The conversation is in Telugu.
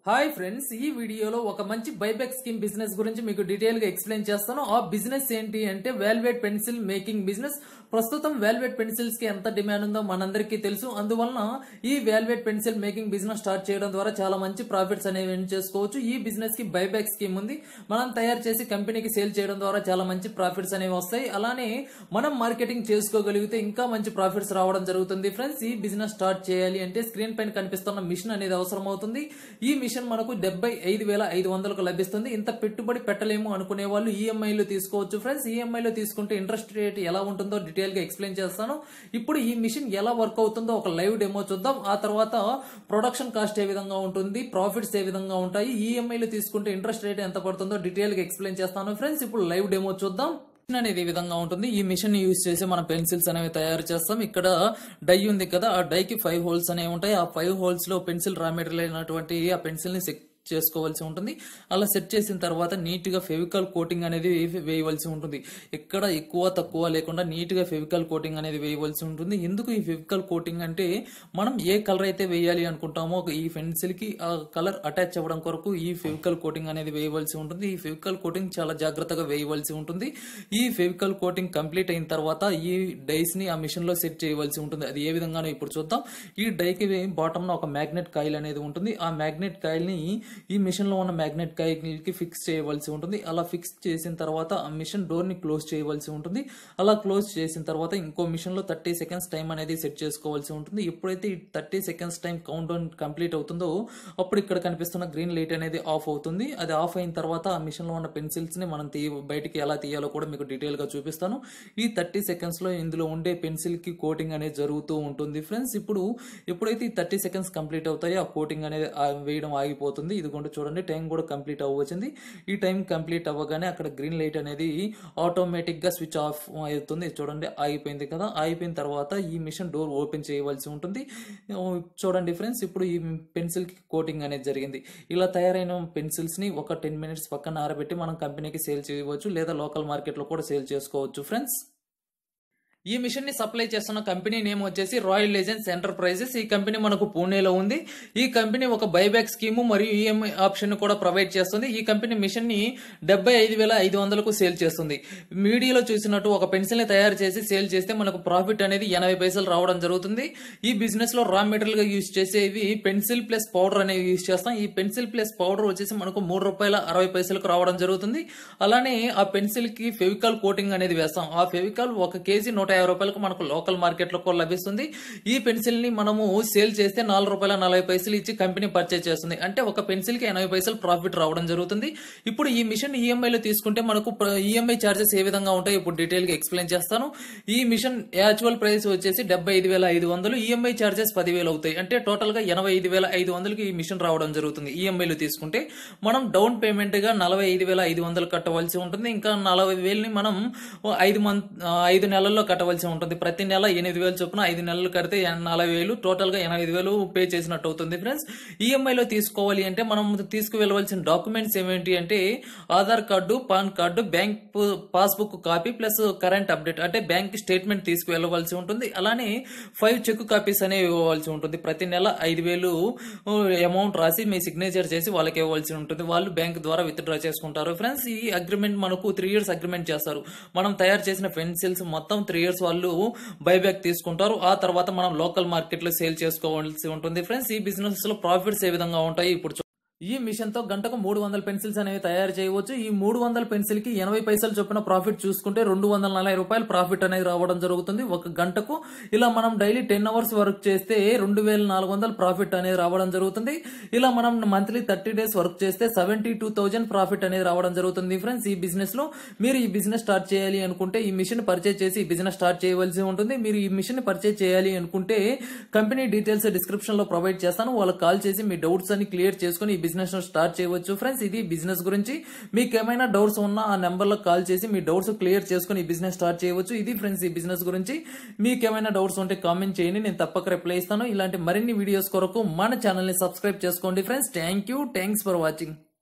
హాయ్ ఫ్రెండ్స్ ఈ వీడియోలో ఒక మంచి బైబ్యాక్ స్కీమ్ బిజినెస్ గురించి మీకు డీటెయిల్ గా ఎక్స్ప్లెయిన్ చేస్తాను ఆ బిజినెస్ ఏంటి అంటే వెల్వెట్ పెన్సిల్ మేకింగ్ బిజినెస్ ప్రస్తుతం వెల్వెట్ పెన్సిల్స్ కి ఎంత డిమాండ్ ఉందో మనందరికీ తెలుసు అందువలన ఈ velvet pencil making business start చేయడం ద్వారా చాలా మంచి ప్రాఫిట్స్ అనేవి earn చేసుకోవచ్చు ఈ బిజినెస్ కి బైబ్యాక్ స్కీమ్ ఉంది మనం తయారు చేసి కంపెనీకి సేల్ చేయడం ద్వారా చాలా మంచి ప్రాఫిట్స్ అనేవి వస్తాయి అలానే మనం మార్కెటింగ్ చేసుకోగలిగితే ఇంకా మంచి ప్రాఫిట్స్ రావడం జరుగుతుంది ఫ్రెండ్స్ ఈ బిజినెస్ స్టార్ట్ చేయాలి అంటే స్క్రీన్ పైన కనిపిస్తున్న మిషన్ అనేది అవసరం అవుతుంది ఈ మిషన్ మనకు డెబ్బై ఐదు వేల ఐదు వందలకు లభిస్తుంది ఇంత పెట్టుబడి పెట్టలేము అనుకునే వాళ్ళు ఈఎంఐలో తీసుకోవచ్చు ఫ్రెండ్స్ ఈఎంఐలో తీసుకుంటే ఇంట్రెస్ట్ రేట్ ఎలా ఉంటుందో డీటెయిల్ గా ఎక్స్ప్లెయిన్ చేస్తాను ఇప్పుడు ఈ మిషన్ ఎలా వర్క్ అవుతుందో ఒక లైవ్ డెమో చూద్దాం ఆ తర్వాత ప్రొడక్షన్ కాస్ట్ ఏ విధంగా ఉంటుంది ప్రాఫిట్స్ ఏ విధంగా ఉంటాయి ఈఎంఐలో తీసుకుంటే ఇంట్రెస్ట్ రేట్ ఎంత పడుతుందో డీటెయిల్ గా ఎక్స్ప్లెయిన్ చేస్తాను ఫ్రెండ్స్ ఇప్పుడు లైవ్ డెమో చూద్దాం మిషన్ అనేది ఈ విధంగా ఉంటుంది ఈ మిషన్ యూజ్ చేసి మనం పెన్సిల్స్ అనేవి తయారు చేస్తాం ఇక్కడ డై ఉంది కదా ఆ డైకి ఫైవ్ హోల్స్ అనేవి ఉంటాయి ఆ ఫైవ్ హోల్స్ లో పెన్సిల్ రా మెటీరియల్ అయినటువంటి ఆ పెన్సిల్ ని సెట్ చేసుకోవాల్సి ఉంటుంది అలా సెట్ చేసిన తర్వాత నీట్ గా ఫెవికల్ కోటింగ్ అనేది వేయవలసి ఉంటుంది ఎక్కడ ఎక్కువ తక్కువ లేకుండా నీట్ గా ఫెవికల్ కోటింగ్ అనేది వేయవలసి ఉంటుంది ఎందుకు ఈ ఫెవికల్ కోటింగ్ అంటే మనం ఏ కలర్ అయితే వేయాలి అనుకుంటామో ఈ పెన్సిల్ కి ఆ కలర్ అటాచ్ అవ్వడం కొరకు ఈ ఫెవికల్ కోటింగ్ అనేది వేయవలసి ఉంటుంది ఈ ఫెవికల్ కోటింగ్ చాలా జాగ్రత్తగా వేయవలసి ఉంటుంది ఈ ఫెవికల్ కోటింగ్ కంప్లీట్ అయిన తర్వాత ఈ డైస్ ని ఆ మిషన్ లో సెట్ చేయవలసి ఉంటుంది అది ఏ విధంగానో ఇప్పుడు చూద్దాం ఈ డైకి బాటమ్ లో ఒక మ్యాగ్నెట్ కాయిల్ అనేది ఉంటుంది ఆ మ్యాగ్నెట్ కాయిల్ ని ఈ మిషన్ లో ఉన్న మ్యాగ్నెట్ కాయిల్ కి ఫిక్స్ చేయవలసి ఉంటుంది అలా ఫిక్స్ చేసిన తర్వాత ఆ మిషన్ డోర్ ని క్లోజ్ చేయవలసి ఉంటుంది అలా క్లోజ్ చేసిన తర్వాత ఇంకో మిషన్ లో థర్టీ సెకండ్స్ టైం అనేది సెట్ చేసుకోవాల్సి ఉంటుంది ఎప్పుడైతే ఈ thirty seconds time count down complete అవుతుందో అప్పుడు ఇక్కడ కనిపిస్తున్న గ్రీన్ లైట్ అనేది ఆఫ్ అవుతుంది అది ఆఫ్ అయిన తర్వాత ఆ మిషన్ లో ఉన్న పెన్సిల్స్ ని మనం తీ బయటికి ఎలా తీయాలో కూడా మీకు డీటెయిల్ గా చూపిస్తాను ఈ థర్టీ సెకండ్స్ లో ఇందులో ఉండే పెన్సిల్ కి కోటింగ్ అనేది జరుగుతూ ఉంటుంది ఫ్రెండ్స్ ఇప్పుడు ఎప్పుడైతే ఈ థర్టీ సెకండ్స్ కంప్లీట్ అవుతాయో ఆ కోటింగ్ అనేది ఆ వేయడం ఆగిపోతుంది ఇదిగోండి చూడండి టైం కూడా కంప్లీట్ అవ్వచ్చింది ఈ టైం కంప్లీట్ అవ్వగానే అక్కడ గ్రీన్ లైట్ అనేది ఆటోమేటిక్ గా స్విచ్ ఆఫ్ అవుతుంది చూడండి ఆగిపోయింది కదా ఆగిపోయిన తర్వాత ఈ మిషన్ డోర్ ఓపెన్ చేయవలసి ఉంటుంది చూడండి ఫ్రెండ్స్ ఇప్పుడు ఈ పెన్సిల్ కి కోటింగ్ అనేది జరిగింది ఇలా తయారైన పెన్సిల్స్ ని ఒక టెన్ మినిట్స్ పక్కన ఆరబెట్టి మనం కంపెనీకి సేల్ చేయవచ్చు లేదా లోకల్ మార్కెట్ లో కూడా సేల్ చేసుకోవచ్చు ఫ్రెండ్స్ ఈ మిషన్ ని సప్లై చేస్తున్న కంపెనీ నేమ్ వచ్చేసి రాయల్ లెజెండ్స్ ఎంటర్ప్రైజెస్ ఈ కంపెనీ మనకు పూణేలో ఉంది ఈ కంపెనీ ఒక బైబ్యాక్ స్కీమ్ మరియు ఈఎంఐ ఆప్షన్ కూడా ప్రొవైడ్ చేస్తుంది ఈ కంపెనీ మిషన్ ని డెబ్బై ఐదు వేల ఐదు వందలకు సేల్ చేస్తుంది మీడియాలో చూసినట్టు ఒక పెన్సిల్ ని తయారు చేసి సేల్ చేస్తే మనకు ప్రాఫిట్ అనేది ఎనభై పైసలు రావడం జరుగుతుంది ఈ బిజినెస్ లో రా మెటీరియల్ గా యూజ్ చేసేవి పెన్సిల్ ప్లస్ పౌడర్ అనేవి యూజ్ చేస్తాం ఈ పెన్సిల్ ప్లస్ పౌడర్ వచ్చేసి మనకు మూడు రూపాయల అరవై పైసలకు రావడం జరుగుతుంది అలానే ఆ పెన్సిల్ కి ఫెవికల్ కోటింగ్ అనేది వేస్తాం ఆ ఫెవికల్ ఒక కేజీ నూట యాభై రూపాయలకు మనకు లోకల్ మార్కెట్ లో కూడా లభిస్తుంది ఈ పెన్సిల్ ని మనము సేల్ చేస్తే నాలుగు రూపాయల నలభై పైసలు ఇచ్చి కంపెనీ పర్చేజ్ చేస్తుంది అంటే ఒక పెన్సిల్ కి ఎనభై పైసలు ప్రాఫిట్ రావడం జరుగుతుంది ఇప్పుడు ఈ మిషన్ ఈఎంఐ లో తీసుకుంటే మనకు ఈఎంఐ చార్జెస్ ఏ విధంగా ఉంటాయి ఇప్పుడు డీటెయిల్ గా ఎక్స్ప్లెయిన్ చేస్తాను ఈ మిషన్ యాక్చువల్ ప్రైస్ వచ్చేసి డెబ్బై ఐదు వేల ఐదు వందలు ఈఎంఐ చార్జెస్ పదివేలు అవుతాయి అంటే టోటల్ గా ఎనభై ఐదు వేల ఐదు వందలకి ఈ మిషన్ రావడం జరుగుతుంది ఈఎంఐ లో తీసుకుంటే మనం డౌన్ పేమెంట్ గా నలభై ఐదు వేల ఐదు వందలు కట్టవలసి ఉంటుంది ఇంకా నలభై వేలని మనం ఐదు మంత్ ఐదు నెలల్లో కట్టవలసి ఉంటుంది ప్రతి నెల ఎనిమిది వేలు చొప్పున ఐదు నెలలు కడితే నలభై వేలు టోటల్ గా ఎనభై వేలు పే చేసినట్టు అవుతుంది ఫ్రెండ్స్ ఈఎంఐ లో తీసుకోవాలి అంటే మనం తీసుకువెళ్ళవలసిన డాక్యుమెంట్స్ ఏమేంటి అంటే Aadhaar card PAN card bank passbook copy plus current update అంటే బ్యాంక్ స్టేట్మెంట్ తీసుకువెళ్ళవలసి ఉంటుంది అలానే ఫైవ్ చెక్ కాపీస్ అనేవి ఇవ్వవలసి ఉంటుంది ప్రతి నెల ఐదు వేలు అమౌంట్ రాసి మీ సిగ్నేచర్ చేసి వాళ్ళకి ఇవ్వవలసి ఉంటుంది వాళ్ళు బ్యాంక్ ద్వారా విత్డ్రా చేసుకుంటారు ఫ్రెండ్స్ ఈ అగ్రిమెంట్ మనకు త్రీ ఇయర్స్ అగ్రిమెంట్ చేస్తారు మనం తయారు చేసిన పెన్సిల్స్ మొత్తం త్రీ ఇయర్స్ వాళ్ళు బైబ్యాక్ తీసుకుంటారు ఆ తర్వాత మనం లోకల్ మార్కెట్ లో సేల్ చేసుకోవాల్సి ఉంటుంది ఫ్రెండ్స్ ఈ బిజినెస్ లో ప్రాఫిట్స్ ఏ విధంగా ఉంటాయి ఇప్పుడు ఈ మిషన్ తో గంటకు మూడు వందల పెన్సిల్స్ అనేవి తయారు చేయవచ్చు ఈ మూడు వందల పెన్సిల్ కి ఎనభై పైసలు చొప్పున ప్రాఫిట్ చూసుకుంటే రెండు వందల నలభై రూపాయలు ప్రాఫిట్ అనేది రావడం జరుగుతుంది ఒక గంటకు ఇలా మనం డైలీ టెన్ అవర్స్ వర్క్ చేస్తే రెండు వేల నాలుగు వందల ప్రాఫిట్ అనేది రావడం జరుగుతుంది ఇలా మనం మంత్లీ థర్టీ డేస్ వర్క్ చేస్తే సెవెంటీ టూ థౌజండ్ ప్రాఫిట్ అనేది రావడం జరుగుతుంది ఫ్రెండ్స్ ఈ బిజినెస్ లో మీరు ఈ బిజినెస్ స్టార్ట్ చేయాలి అనుకుంటే ఈ మిషన్ పర్చేజ్ చేసి ఈ బిజినెస్ స్టార్ట్ చేయవలసి ఉంటుంది మీరు ఈ మిషన్ పర్చేజ్ చేయాలి అనుకుంటే కంపెనీ డీటెయిల్స్ డిస్క్రిప్షన్ లో ప్రొవైడ్ చేస్తాను వాళ్ళకి కాల్ చేసి మీ డౌట్స్ అన్ని క్లియర్ చేసుకుని ఈ బిజినెస్ స్టార్ట్ చేయవచ్చు ఫ్రెండ్స్ ఇది బిజినెస్ గురించి మీకు ఏమైనా డౌట్స్ ఉన్నా ఆ నెంబర్ లో కాల్ చేసి మీ డౌట్స్ క్లియర్ చేసుకుని ఈ బిజినెస్ స్టార్ట్ చేయవచ్చు ఇది ఫ్రెండ్స్ ఈ బిజినెస్ గురించి మీకు ఏమైనా డౌట్స్ ఉంటే కామెంట్ చేయండి నేను తప్పక రిప్లై ఇస్తాను ఇలాంటి మరిన్ని వీడియోస్ కొరకు మన ఛానల్ ని సబ్స్క్రైబ్ చేసుకోండి friends thank you thanks for watching